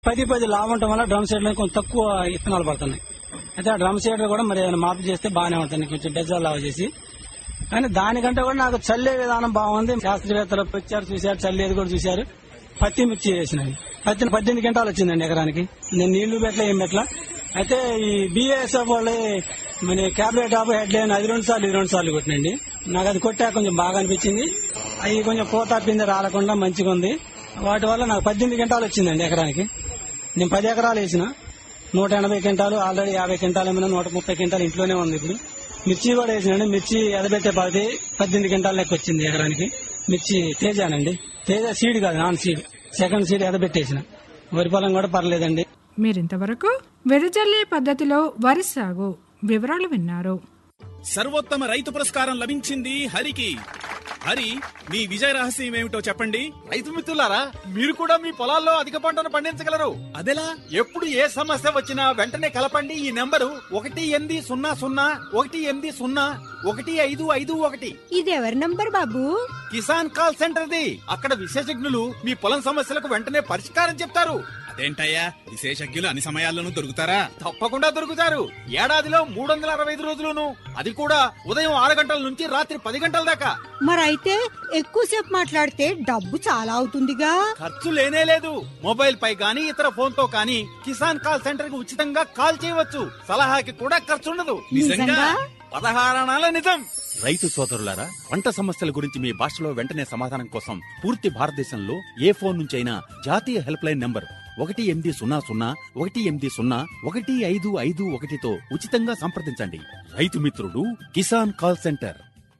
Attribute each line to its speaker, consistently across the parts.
Speaker 1: పది పది లాభం ఉండటం వల్ల డ్రమ్ సైడ్ లో కొంచెం తక్కువ ఇత్తనాలు పడుతున్నాయి అయితే ఆ డ్రమ్ సైడ్ కూడా మరి ఏమైనా మార్పు చేస్తే బాగానే ఉంటుంది కొంచెం డెజాల్ లాగా చేసి కానీ దానికంటే కూడా నాకు చల్లే విధానం బాగుంది శాస్త్రవేత్తలు వచ్చారు చూశారు చల్లేది కూడా చూశారు పత్తి మిర్చి వేసినాయి పత్తి పద్దెనిమిది గంటలు వచ్చిందండి ఎకరానికి నేను నీళ్లు పెట్టలే ఏం పెట్టలా అయితే ఈ బిఎస్ఎఫ్ వాళ్ళు మన క్యాబినెట్ ఆఫ్ హెడ్ లైన్ అది రెండు సార్లు ఇది రెండు సార్లు కొట్టినండి నాకు అది కొట్టాక కొంచెం బాగా అనిపించింది అవి కొంచెం పూత పిండి రాలకుండా మంచిగా ఉంది వాటి వల్ల నాకు పద్దెనిమిది గంటలు వచ్చిందండి ఎకరానికి నేను పది ఎకరాలు వేసిన నూట ఎనభై క్వింటాలు ఆల్రెడీ యాభై క్వింటాలు ఏమైనా నూట ముప్పై క్వింటాలు ఇంట్లోనే ఉంది ఇప్పుడు మిర్చి కూడా వేసినండి మిర్చి ఎదబెట్టే పది పద్దెనిమిది క్వింటాల లెక్క వచ్చింది ఎకరానికి మిర్చి తేజానండి తేజ సీడ్ కాదు నాన్ సీడ్ సెకండ్ సీడ్ ఎదబెట్టేసిన వరి పొలం కూడా పర్లేదండి
Speaker 2: మీరింతవరకు వెదజల్లే పద్ధతిలో వరి సాగు వివరాలు విన్నారు
Speaker 3: సర్వోత్తమ రైతు పురస్కారం లభించింది హరికి హరి మీ విజయ రహస్యం ఏమిటో చెప్పండి
Speaker 4: రైతు మిత్రులారా మీరు కూడా మీ పొలాల్లో అధిక పంటను పండించగలరు
Speaker 3: అదెలా
Speaker 4: ఎప్పుడు ఏ సమస్య వచ్చినా వెంటనే కలపండి ఈ నెంబరు ఒకటి ఎనిమిది సున్నా సున్నా ఒకటి ఎనిమిది సున్నా ఒకటి ఐదు ఐదు ఒకటి
Speaker 5: ఇదెవరి నంబర్ బాబు
Speaker 4: కిసాన్ కాల్ సెంటర్ ది అక్కడ విశేషజ్ఞులు మీ పొలం సమస్యలకు వెంటనే పరిష్కారం చెప్తారు
Speaker 3: అదేంటయ్యా విశేషజ్ఞులు అన్ని సమయాల్లోనూ దొరుకుతారా
Speaker 4: తప్పకుండా దొరుకుతారు ఏడాదిలో మూడు వందల అరవై ఐదు రోజులును అది కూడా ఉదయం ఆరు గంటల నుంచి రాత్రి పది గంటల దాకా
Speaker 5: మరైతే ఎక్కువసేపు మాట్లాడితే డబ్బు చాలా అవుతుందిగా
Speaker 4: ఖర్చు లేనే లేదు మొబైల్ పై గానీ ఇతర ఫోన్ తో కానీ కిసాన్ కాల్ సెంటర్ కి ఉచితంగా కాల్ చేయవచ్చు సలహాకి కూడా ఖర్చు ఉండదు
Speaker 5: నిజంగా
Speaker 4: పదహారణాల నిజం రైతు సోదరులారా పంట సమస్యల గురించి మీ భాషలో వెంటనే సమాధానం కోసం పూర్తి భారతదేశంలో ఏ ఫోన్ నుంచైనా జాతీయ హెల్ప్ లైన్ నంబర్ ఒకటి ఎనిమిది సున్నా సున్నా ఒకటి ఎనిమిది సున్నా ఒకటి ఐదు ఐదు ఒకటితో ఉచితంగా సంప్రదించండి రైతు మిత్రుడు కిసాన్ కాల్ సెంటర్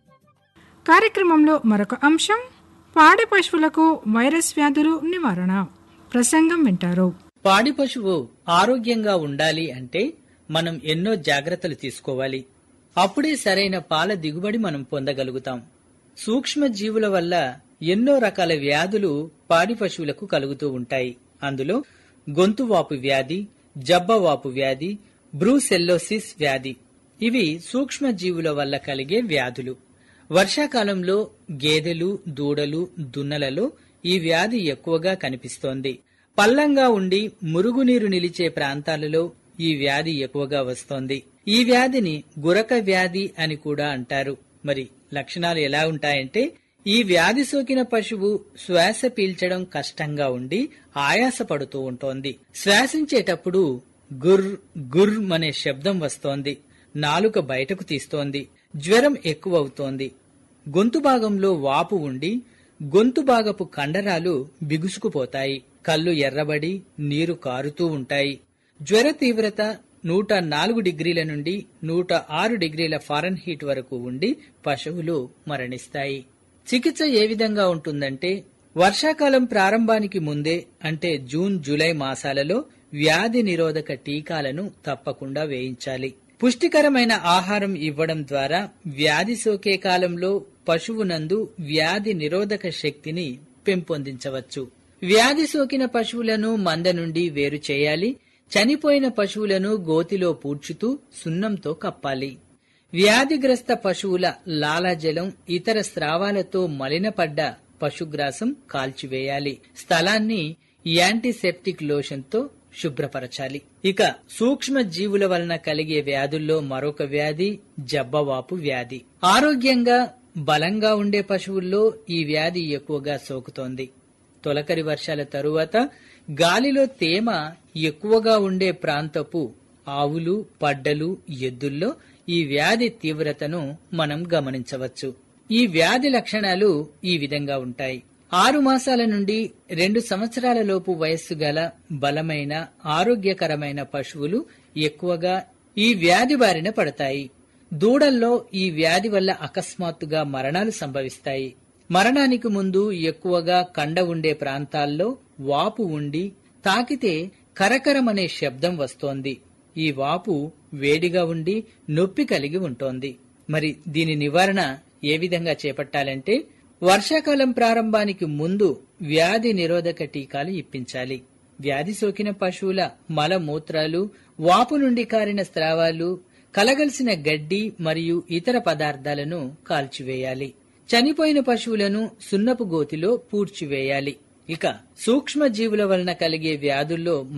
Speaker 2: కార్యక్రమంలో మరొక అంశం పాడి పశువులకు వైరస్ వ్యాధులు నివారణ ప్రసంగం వింటారు
Speaker 6: పాడి పశువు ఆరోగ్యంగా ఉండాలి అంటే మనం ఎన్నో జాగ్రత్తలు తీసుకోవాలి అప్పుడే సరైన పాల దిగుబడి మనం పొందగలుగుతాం సూక్ష్మ జీవుల వల్ల ఎన్నో రకాల వ్యాధులు పాడి పశువులకు కలుగుతూ ఉంటాయి అందులో గొంతువాపు వ్యాధి జబ్బవాపు వ్యాధి బ్రూసెల్లోసిస్ వ్యాధి ఇవి సూక్ష్మ జీవుల వల్ల కలిగే వ్యాధులు వర్షాకాలంలో గేదెలు దూడలు దున్నలలో ఈ వ్యాధి ఎక్కువగా కనిపిస్తోంది పల్లంగా ఉండి మురుగునీరు నిలిచే ప్రాంతాలలో ఈ వ్యాధి ఎక్కువగా వస్తోంది ఈ వ్యాధిని గురక వ్యాధి అని కూడా అంటారు మరి లక్షణాలు ఎలా ఉంటాయంటే ఈ వ్యాధి సోకిన పశువు శ్వాస పీల్చడం కష్టంగా ఉండి ఆయాసపడుతూ ఉంటోంది శ్వాసించేటప్పుడు గుర్ గుర్ అనే శబ్దం వస్తోంది నాలుక బయటకు తీస్తోంది జ్వరం ఎక్కువవుతోంది గొంతు భాగంలో వాపు ఉండి గొంతు భాగపు కండరాలు బిగుసుకుపోతాయి కళ్ళు ఎర్రబడి నీరు కారుతూ ఉంటాయి జ్వర తీవ్రత నూట నాలుగు డిగ్రీల నుండి నూట ఆరు డిగ్రీల ఫారెన్ హీట్ వరకు ఉండి పశువులు మరణిస్తాయి చికిత్స ఏ విధంగా ఉంటుందంటే వర్షాకాలం ప్రారంభానికి ముందే అంటే జూన్ జూలై మాసాలలో వ్యాధి నిరోధక టీకాలను తప్పకుండా వేయించాలి పుష్టికరమైన ఆహారం ఇవ్వడం ద్వారా వ్యాధి సోకే కాలంలో పశువునందు వ్యాధి నిరోధక శక్తిని పెంపొందించవచ్చు వ్యాధి సోకిన పశువులను మంద నుండి వేరు చేయాలి చనిపోయిన పశువులను గోతిలో పూడ్చుతూ సున్నంతో కప్పాలి వ్యాధిగ్రస్త పశువుల లాలాజలం ఇతర స్రావాలతో మలినపడ్డ పశుగ్రాసం కాల్చివేయాలి స్థలాన్ని యాంటీసెప్టిక్ లోషన్తో శుభ్రపరచాలి ఇక సూక్ష్మ జీవుల వలన కలిగే వ్యాధుల్లో మరొక వ్యాధి జబ్బవాపు వ్యాధి ఆరోగ్యంగా బలంగా ఉండే పశువుల్లో ఈ వ్యాధి ఎక్కువగా సోకుతోంది తొలకరి వర్షాల తరువాత గాలిలో తేమ ఎక్కువగా ఉండే ప్రాంతపు ఆవులు పడ్డలు ఎద్దుల్లో ఈ వ్యాధి తీవ్రతను మనం గమనించవచ్చు ఈ వ్యాధి లక్షణాలు ఈ విధంగా ఉంటాయి ఆరు మాసాల నుండి రెండు సంవత్సరాల లోపు వయస్సు గల బలమైన ఆరోగ్యకరమైన పశువులు ఎక్కువగా ఈ వ్యాధి బారిన పడతాయి దూడల్లో ఈ వ్యాధి వల్ల అకస్మాత్తుగా మరణాలు సంభవిస్తాయి మరణానికి ముందు ఎక్కువగా కండ ఉండే ప్రాంతాల్లో వాపు ఉండి తాకితే కరకరమనే శబ్దం వస్తోంది ఈ వాపు వేడిగా ఉండి నొప్పి కలిగి ఉంటోంది మరి దీని నివారణ ఏ విధంగా చేపట్టాలంటే వర్షాకాలం ప్రారంభానికి ముందు వ్యాధి నిరోధక టీకాలు ఇప్పించాలి వ్యాధి సోకిన పశువుల మలమూత్రాలు వాపు నుండి కారిన స్రావాలు కలగలిసిన గడ్డి మరియు ఇతర పదార్థాలను కాల్చివేయాలి చనిపోయిన పశువులను సున్నపు గోతిలో పూడ్చివేయాలి ఇక సూక్ష్మ జీవుల వలన కలిగే వ్యాధుల్లో